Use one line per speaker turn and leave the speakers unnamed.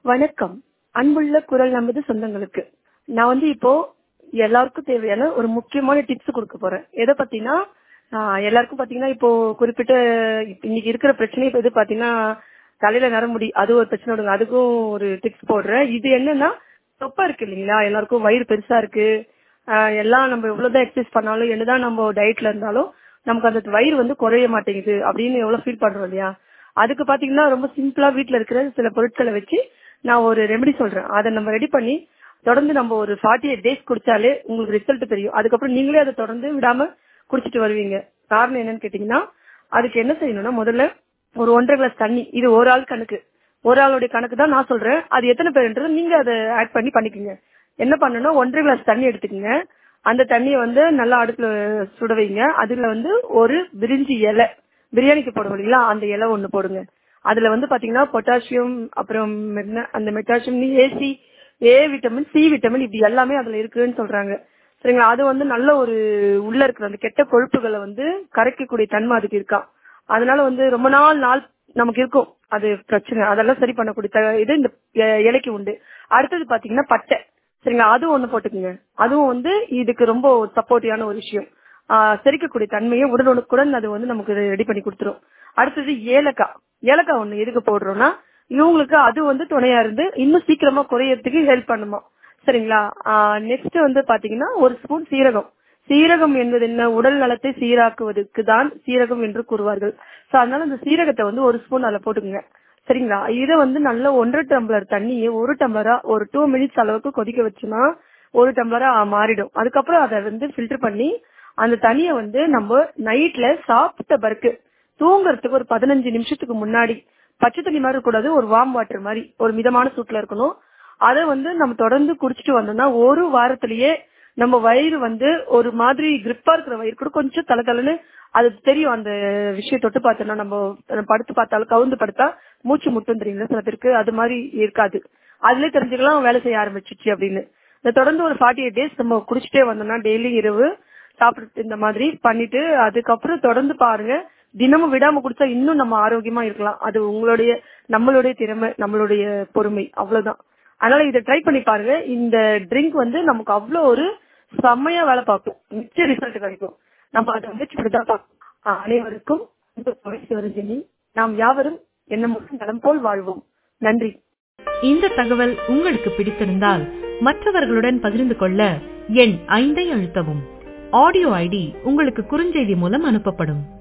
வணக்கம் அன்புள்ள குரல் நமது சொந்தங்களுக்கு நான் வந்து இப்போ எல்லாருக்கும் தேவையான ஒரு முக்கியமான டிப்ஸ் கொடுக்க போறேன் எதை பத்தினா ஆஹ் எல்லாருக்கும் பாத்தீங்கன்னா இப்போ குறிப்பிட்ட இப்ப இன்னைக்கு இருக்கிற பிரச்சனை இப்ப எது பாத்தீங்கன்னா தலையில நரமுடி அது ஒரு பிரச்சனை விடுங்க அதுக்கும் ஒரு டிப்ஸ் போடுறேன் இது என்னன்னா தொப்பை இருக்கு இல்லைங்களா எல்லாருக்கும் வயிறு பெருசா இருக்கு ஆஹ் எல்லாம் நம்ம எவ்வளவுதான் எக்ஸசைஸ் பண்ணாலும் என்னதான் நம்ம டயட்ல இருந்தாலும் நமக்கு அந்த வயிறு வந்து குறைய மாட்டேங்குது அப்படின்னு எவ்வளவு ஃபீல் பண்றோம் இல்லையா அதுக்கு பாத்தீங்கன்னா ரொம்ப சிம்பிளா வீட்ல இருக்கிற சில பொருட்களை வச்சு நான் ஒரு ரெமெடி சொல்றேன் அதை நம்ம ரெடி பண்ணி தொடர்ந்து நம்ம ஒரு ஃபார்ட்டி எயிட் டேஸ் குடிச்சாலே உங்களுக்கு ரிசல்ட் தெரியும் அதுக்கப்புறம் நீங்களே அதை தொடர்ந்து விடாம குடிச்சிட்டு வருவீங்க காரணம் என்னன்னு கேட்டீங்கன்னா அதுக்கு என்ன செய்யணும்னா முதல்ல ஒரு ஒன்றரை கிளாஸ் தண்ணி இது ஒரு ஆள் கணக்கு ஒரு ஆளுடைய கணக்கு தான் நான் சொல்றேன் அது எத்தனை பேருன்றது நீங்க அதை ஆட் பண்ணி பண்ணிக்கோங்க என்ன பண்ணணும் ஒன்றரை கிளாஸ் தண்ணி எடுத்துக்கோங்க அந்த தண்ணியை வந்து நல்லா அடுப்புல சுட வைங்க அதுல வந்து ஒரு பிரிஞ்சி இலை பிரியாணிக்கு போடுவோம் இல்லைங்களா அந்த இலை ஒண்ணு போடுங்க அதுல வந்து பாத்தீங்கன்னா பொட்டாசியம் அப்புறம் என்ன அந்த மெட்டாசியம் A C A vitamin C vitamin இப்படி எல்லாமே அதுல இருக்குன்னு சொல்றாங்க சரிங்களா அது வந்து நல்ல ஒரு உள்ள இருக்கிற அந்த கெட்ட கொழுப்புகளை வந்து கரைக்கக்கூடிய தன்மை அதுக்கு இருக்கா அதனால வந்து ரொம்ப நாள் நாள் நமக்கு இருக்கும் அது பிரச்சனை அதெல்லாம் சரி பண்ணக்கூடிய த- இது இந்த இ- இலைக்கு உண்டு அடுத்தது பாத்தீங்கன்னா பட்டை சரிங்களா அது ஒண்ணு போட்டுக்குங்க அதுவும் வந்து இதுக்கு ரொம்ப சப்போர்ட்டிவான ஒரு விஷயம் ஆஹ் செரிக்கக்கூடிய தன்மையை உடனுக்குடன் அது வந்து நமக்கு ரெடி பண்ணி கொடுத்துரும் அடுத்தது ஏலக்காய் ஏலக்காய் ஒண்ணு எதுக்கு போடுறோம்னா இவங்களுக்கு அது வந்து துணையா இருந்து இன்னும் சீக்கிரமா குறையறதுக்கு ஹெல்ப் பண்ணுமா சரிங்களா நெக்ஸ்ட் வந்து பாத்தீங்கன்னா ஒரு ஸ்பூன் சீரகம் சீரகம் என்பது என்ன உடல் நலத்தை சீராக்குவதற்கு தான் சீரகம் என்று கூறுவார்கள் சோ அதனால அந்த சீரகத்தை வந்து ஒரு ஸ்பூன் அதுல போட்டுக்குங்க சரிங்களா இதை வந்து நல்ல ஒன்றரை டம்ளர் தண்ணியை ஒரு டம்ளரா ஒரு டூ மினிட்ஸ் அளவுக்கு கொதிக்க வச்சுன்னா ஒரு டம்ளரா மாறிடும் அதுக்கப்புறம் அதை வந்து ஃபில்டர் பண்ணி அந்த தண்ணியை வந்து நம்ம நைட்ல சாப்பிட்ட பிறகு தூங்குறதுக்கு ஒரு பதினஞ்சு நிமிஷத்துக்கு முன்னாடி பச்சை தண்ணி மாதிரி இருக்கக்கூடாது ஒரு வார்ம் வாட்டர் மாதிரி ஒரு மிதமான சூட்ல இருக்கணும் அதை வந்து நம்ம தொடர்ந்து குடிச்சிட்டு வந்தோம்னா ஒரு வாரத்திலேயே நம்ம வயிறு வந்து ஒரு மாதிரி கிரிப்பா இருக்கிற வயிறு கூட கொஞ்சம் தலை தலைன்னு அது தெரியும் அந்த விஷயம் தொட்டு பார்த்தோம்னா நம்ம படுத்து பார்த்தாலும் கவுந்து படுத்தா மூச்சு முட்டும் தெரியுங்களா சில பேருக்கு அது மாதிரி இருக்காது அதுலயே தெரிஞ்சுக்கலாம் வேலை செய்ய ஆரம்பிச்சிச்சு அப்படின்னு இதை தொடர்ந்து ஒரு ஃபார்ட்டி எயிட் டேஸ் நம்ம குடிச்சிட்டே வந்தோம்னா டெய்லி இரவு சாப்பிட்டு இந்த மாதிரி பண்ணிட்டு அதுக்கப்புறம் தொடர்ந்து பாருங்க தினமும் விடாம குடிச்சா இன்னும் நம்ம ஆரோக்கியமா இருக்கலாம் அது உங்களுடைய நம்மளுடைய திறமை நம்மளுடைய பொறுமை அவ்வளவுதான் அதனால இதை ட்ரை பண்ணி பாருங்க இந்த ட்ரிங்க் வந்து நமக்கு அவ்வளோ ஒரு செம்மையா வேலை பார்க்கும் நிச்சய ரிசல்ட் கிடைக்கும் நம்ம அதை முயற்சி பண்ணி தான் பார்க்கணும் ஆஹ் அனைவருக்கும் இந்த தொலைசி வருஜினி நாம் யாவரும் எண்ணமும் நலம் போல் வாழ்வோம் நன்றி
இந்த தகவல் உங்களுக்கு பிடித்திருந்தால் மற்றவர்களுடன் பகிர்ந்து கொள்ள எண் ஐந்தை அழுத்தவும் ஆடியோ ஐடி உங்களுக்கு குறுஞ்செய்தி மூலம் அனுப்பப்படும்